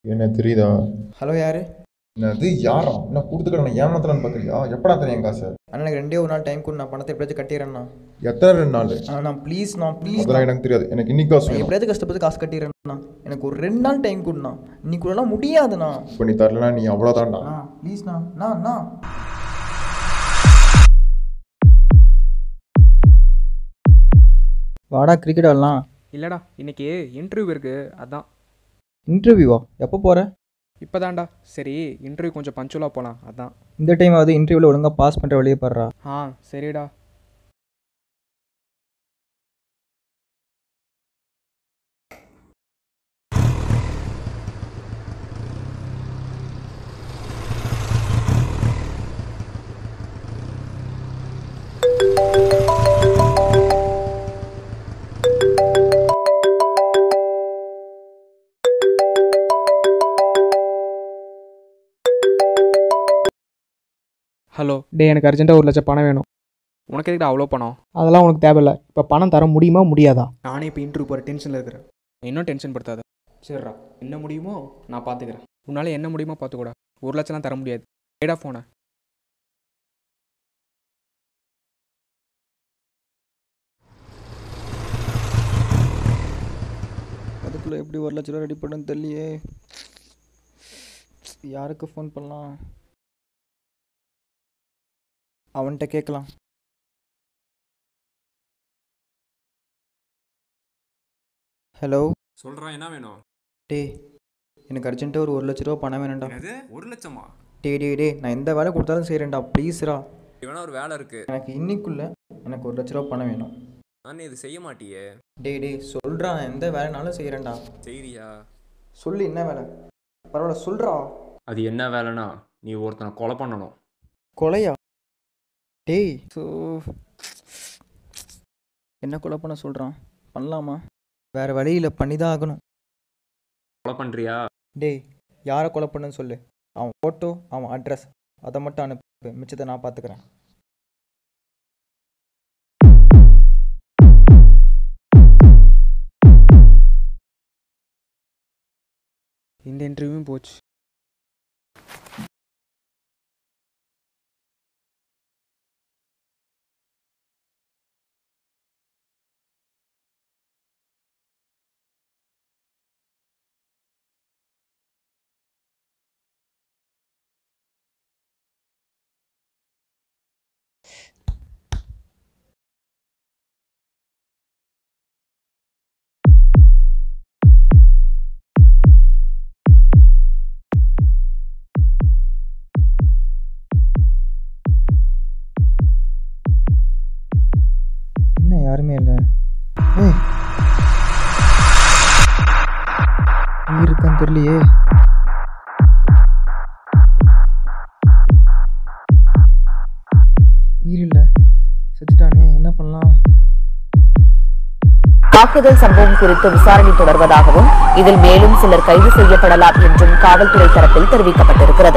என்ன தெரியுதா ஹலோ யாரு என்னது யாரா என்ன கொடுத்துக்கிற நான் ஏமாத்தலான்னு பார்க்குறியா எப்படா தெரியும் காசு அண்ணா எனக்கு ரெண்டே ஒரு நாள் டைம் கொடு நான் பணத்தை எப்படியாச்சும் கட்டிடுறேன்னா எத்தனை ரெண்டு நாள் நான் ப்ளீஸ் நான் ப்ளீஸ் அதெல்லாம் எனக்கு தெரியாது எனக்கு இன்னைக்கு காசு வேணும் எப்படியாவது கஷ்டப்பட்டு காசு கட்டிடுறேண்ணா எனக்கு ஒரு ரெண்டு நாள் டைம் கொடுண்ணா இன்னைக்குள்ளலாம் முடியாதுண்ணா இப்போ நீ தரலனா நீ அவ்வளோதான்டா அண்ணா ப்ளீஸ்ண்ணா அண்ணா அண்ணா வாடா கிரிக்கெட் ஆடலாம் இல்லைடா இன்னைக்கு இன்டர்வியூ இருக்கு அதான் இன்டர்வியூவா எப்போ போகிற இப்போதான்டா சரி இன்டர்வியூ கொஞ்சம் பஞ்சுவலாக போகலாம் அதான் இந்த டைம் ஆகுது இன்டர்வியூவில் ஒழுங்காக பாஸ் பண்ணுற வழியே பாடுறா ஆ சரிடா ஹலோ டே எனக்கு அர்ஜென்ட்டாக ஒரு லட்சம் பணம் வேணும் உனக்கு எதுக்குடா அவ்வளோ பணம் அதெல்லாம் உனக்கு தேவையில்ல இப்போ பணம் தர முடியுமா முடியாதா நானே இப்போ இன்டர்வியூ போகிற டென்ஷனில் இருக்கிறேன் இன்னும் டென்ஷன் படுத்தாத சரிடா என்ன முடியுமோ நான் பார்த்துக்கிறேன் உன்னால் என்ன முடியுமோ பார்த்துக்கூடா ஒரு லட்சம்லாம் தர முடியாது ஏடா ஃபோனை அதுக்குள்ளே எப்படி ஒரு லட்ச ரூபா ரெடி பண்ணுன்னு தெரியலையே யாருக்கு ஃபோன் பண்ணலாம் அவன்கிட்ட கேட்கலாம் ஹலோ சொல்கிறா என்ன வேணும் டேய் எனக்கு அர்ஜென்ட்டாக ஒரு ஒரு லட்ச ரூபா பணம் வேணும்டா என்னது ஒரு லட்சமா டேய் டேய் டேய் நான் எந்த வேலை கொடுத்தாலும் செய்கிறேன்டா ப்ளீஸ்ரா இவனா ஒரு வேலை இருக்கு எனக்கு இன்னைக்குள்ள எனக்கு ஒரு லட்ச ரூபா பணம் வேணும் நான் இது செய்ய மாட்டியே டேய் டேய் சொல்கிறா நான் எந்த வேலைனாலும் செய்கிறேன்டா செய்றியா சொல்லு என்ன வேலை பரவாயில்ல சொல்கிறா அது என்ன வேலைனா நீ ஒருத்தனை கொலை பண்ணணும் கொலையா டேய் ஸோ என்ன கொலை பண்ண சொல்கிறான் பண்ணலாமா வேறு வழியில் பண்ணி தான் ஆகணும் கொலை பண்ணுறியா டேய் யாரை கொலை பண்ணுன்னு சொல்லு அவன் ஃபோட்டோ அவன் அட்ரஸ் அதை மட்டும் அனுப்பு மிச்சத்தை நான் பார்த்துக்கிறேன் இந்த இன்டர்வியூவும் போச்சு என்ன யாருமே இல்லை ஏய் உயிர் இருக்கான்னு தெரியலையே உயிர் இல்லை செத்துட்டானே என்ன பண்ணலாம் தாக்குதல் சம்பவம் குறித்து விசாரணை தொடர்வதாகவும் இதில் மேலும் சிலர் கைது செய்யப்படலாம் என்றும் காவல்துறை தரப்பில் தெரிவிக்கப்பட்டிருக்கிறது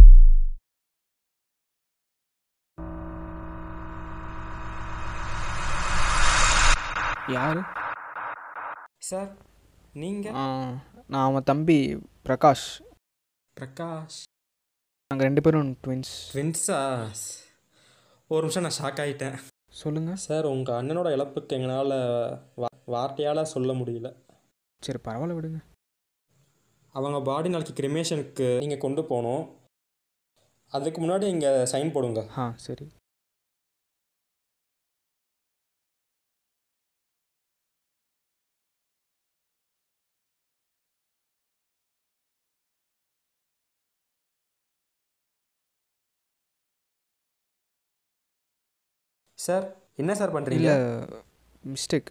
யார் சார் நீங்கள் நான் அவன் தம்பி பிரகாஷ் பிரகாஷ் நாங்கள் ரெண்டு பேரும் ட்வின்ஸ் ட்வின்ஸா ஒரு நிமிஷம் நான் ஷாக் ஆகிட்டேன் சொல்லுங்கள் சார் உங்கள் அண்ணனோட இழப்புக்கு எங்களால் வா வார்த்தையால் சொல்ல முடியல சரி பரவாயில்ல விடுங்க அவங்க பாடி நாளைக்கு கிரிமேஷனுக்கு நீங்கள் கொண்டு போகணும் அதுக்கு முன்னாடி இங்கே சைன் போடுங்க ஆ சரி சார் என்ன சார் பண்ணுறீங்க இல்லை மிஸ்டேக்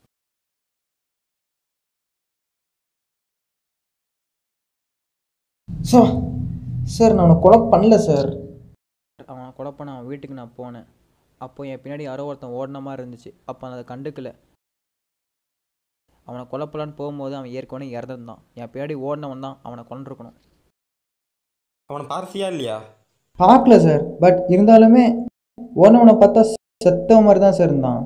சார் சார் நான் அவனை கொலை பண்ணல சார் அவனை கொலை பண்ண அவன் வீட்டுக்கு நான் போனேன் அப்போ என் பின்னாடி யாரோ ஒருத்தன் ஓடின மாதிரி இருந்துச்சு அப்போ நான் அதை கண்டுக்கல அவனை கொலை பண்ணலான்னு போகும்போது அவன் ஏற்கனவே இறந்துருந்தான் என் பின்னாடி ஓடினவன் தான் அவனை கொண்டிருக்கணும் அவனை பார்த்தியா இல்லையா பார்க்கல சார் பட் இருந்தாலுமே ஓனவனை பார்த்தா செத்த மாதிரி தான் சார் இருந்தான்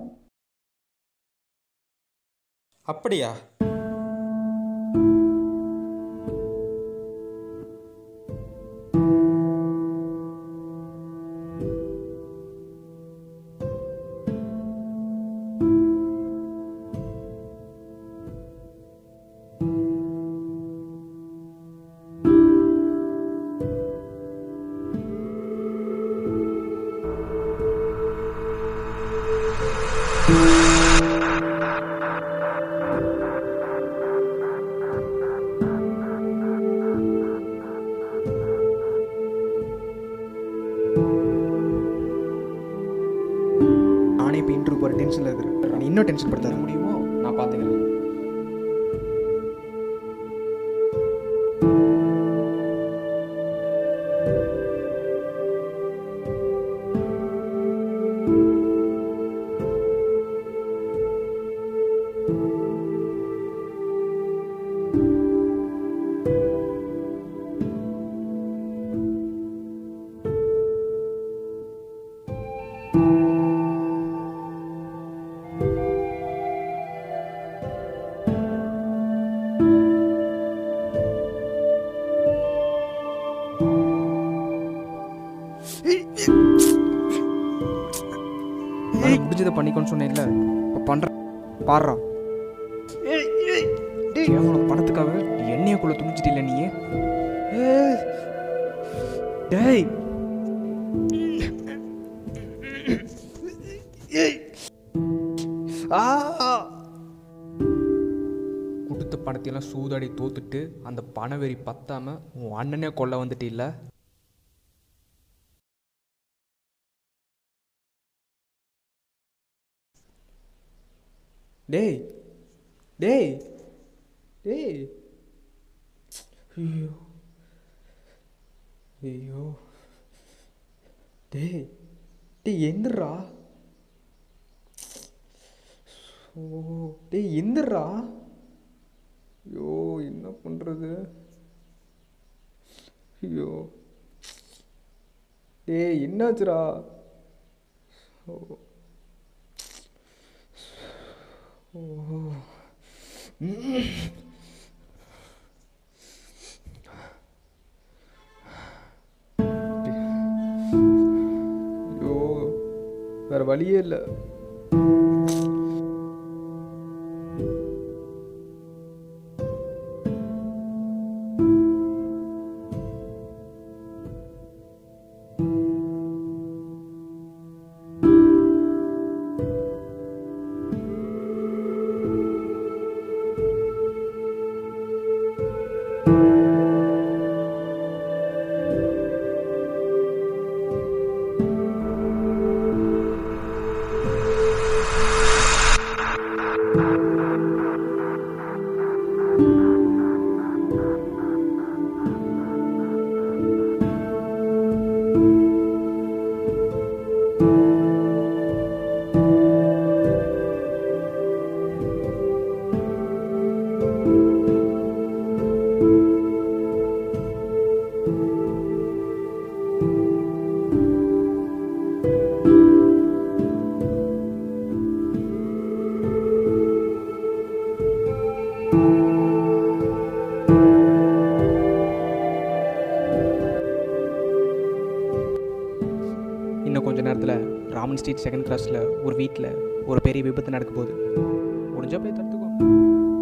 அப்படியா நானே இப்போ இன்டர்வியூ போகிற டென்ஷனில் இருக்கிறேன் நீ இன்னும் டென்ஷன் படுத்தாத முடியுமோ நான் பார்த்துக்கிறேன் நான் முடிஞ்சதை பண்ணிக்கோன்னு சொன்னேன்ல இப்போ பண்ணுறேன் பாடுறா கேவலம் பணத்துக்காக எண்ணெயக்குள்ள துணிச்சிட்டில்ல நீயே ஏய். டேய் ஆ கொடுத்த பணத்தையெல்லாம் சூதாடி தோத்துட்டு அந்த பணவெறி பத்தாம உன் அண்ணனே கொல்ல வந்துட்டு இல்லை டேய் டேய் டேய் ஐயோ ஐயோ டேய் டேய் எந்திரா ஓ டேய் எந்திரா ஐயோ என்ன பண்ணுறது ஐயோ டேய் என்னாச்சுடா ஓ ஓ ம். ஐயோ வேற வழியே இல்லை இன்னும் கொஞ்ச நேரத்தில் ராமன் ஸ்ட்ரீட் செகண்ட் கிளாஸில் ஒரு வீட்டில் ஒரு பெரிய விபத்து நடக்க போகுது முடிஞ்சா போய் தடுத்துக்கோ